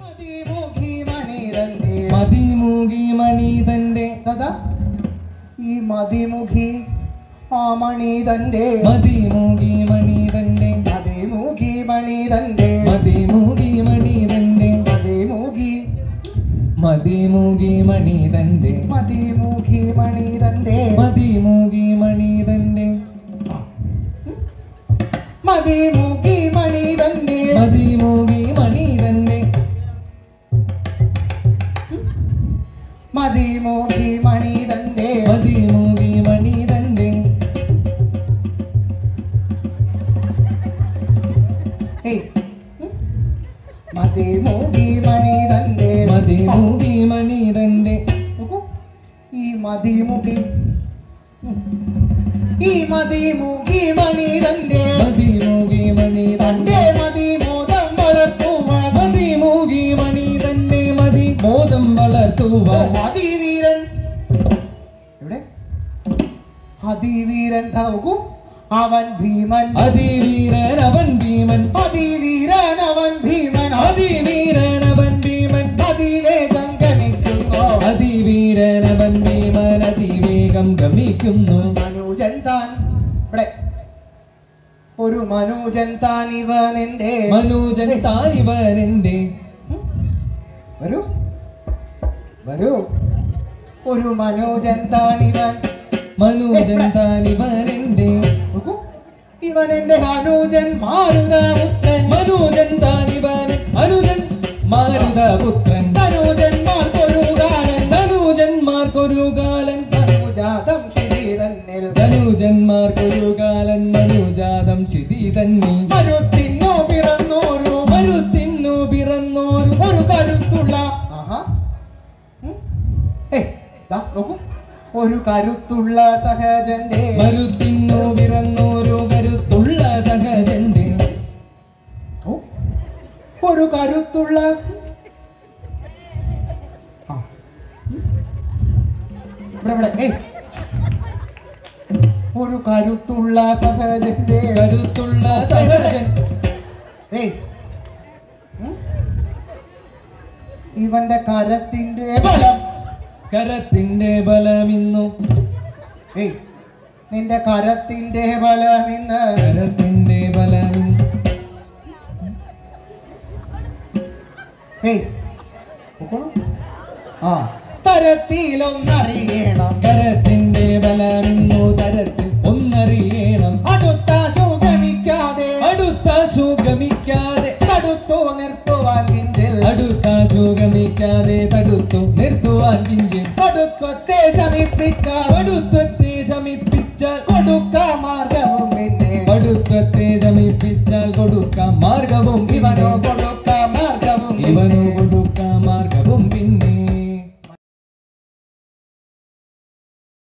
മതിമുഖി മണിതന്റെ മതിമൂകി മണി തന്റെ കഥ ഈ മതിമുഖി ആ മണിതന്റെ മതിമൂകി മണി തന്റെ മതിമുഖി മണിതന്റെ മതിമൂകി മണി തന്റെ മതിമുഖി മതിമൂകി മണി തന്റെ മതിമുഖി മണിതന്റെ മതിമൂകി മണി തന്റെ മതിമുഖി മണിതന്റെ മതിമൂകി മണി തന്റെ മതിമുഖി മണിതന്റെ മതിമൂകി മണി തന്റെ ഏയ് ഉം. മതിമുഖി മണിതന്റെ മതിമൂകി മണി തന്റെ നോക്കൂ. ഈ മതിമുഖി ഉം. ഈ മതിമുഖി മണിതന്റെ മതിമൂകി മണി തന്റെ തന്റെ മതിമോദം വളർത്തുവാൻ മതിമൂകി മണി തന്റെ മതി ബോധം വളർത്തുവാൻ അതിവീരൻ എവിടെ അതിവീരൻ നോക്കൂ അവൻ ഭീമൻ അതിവീരൻ അവൻ ഭീമൻ അതിവീരൻ അവൻ ഭീമൻ അതിവീരൻ അവൻ ഭീമൻ അതിവേഗം ഗമിക്കുന്നു അതിവീരൻ അവൻ ഭീമൻ അതിവേഗം ഗമിക്കുന്നു മനുജൻ താൻ ഇവിടെ ഒരു മനുജൻ താൻ ഇവൻ എന്റെ മനുജൻ താനിവനെന്റെ ഉം. വരൂ വരൂ ഒരു മനോജൻ താൻ ഇവൻ മനുജൻ താനിവനെന്റെ നോക്കൂ. ഇവൻ എന്റെ അനുജൻ മാരുതപുത്രൻ മനുജൻ താനിവൻ അനുജൻ മാരുതപുത്രൻ ധനുജന്മാർക്കൊരു കാലൻ ധനുജന്മാർക്കൊരു കാലൻ ധനുജാതം ശിരി തന്നിൽ ധനുജന്മാർക്കൊരു കാലൻ മനുജാതം ശിതി തന്നി മരുത്തിനോ പിറന്നോരു മരുത്തിന്നു പിറന്നോരു ഒരു കരുത്തുള്ള ആഹാ ഉം. ഏയ്, ദാ നോക്കൂ ഒരു കരുത്തുള്ള സഹജന്റെ മരുത്തിന്നു പിറന്നോരു കരുത്തുള്ള സഹജന്റെ ഓ, ഒരു കരുത്തുള്ള ആ. ഉം. ഇവിടെ ഇവിടെ ഏയ്. ഒരു കരുത്തുള്ള സഹജന്റെ കരുത്തുള്ള സഹജൻ ഏയ്. ഉം. ഇവന്റെ കരത്തിന്റെ ബലം കരത്തിന്റെ ബലമിന്നു ഏയ് നിന്റെ കരത്തിന്റെ ബലം ഇന്ന് കരത്തിന്റെ ബലമിന്നു ഏയ് നോക്കൂ. ആ തരത്തിലൊന്നറിയണം കരത്തിന്റെ ബലമിന്നു തരത്തിൽ ഒന്നറിയണം അടുത്ത സുഗമിക്കാതെ അടുത്ത സുഗമിക്കാതെ തടുത്തു നിർത്തുവാൻ കിഞ്ചിൽ അടുത്ത സുഗമിക്കാതെ തടുത്തു നിർത്തുവാൻ കിഞ്ചിൽ കടുത്വത്തെ ശമിപ്പിക്കാൻ അടുത്തത്തെ ശമിപ്പിച്ചാൽ കൊടുക്ക മാർഗവും പിന്നെ അടുത്തത്തെ ശമിപ്പിച്ചാൽ കൊടുക്കാം മാർഗവും ഇവനോ പിന്നെ. കൊടു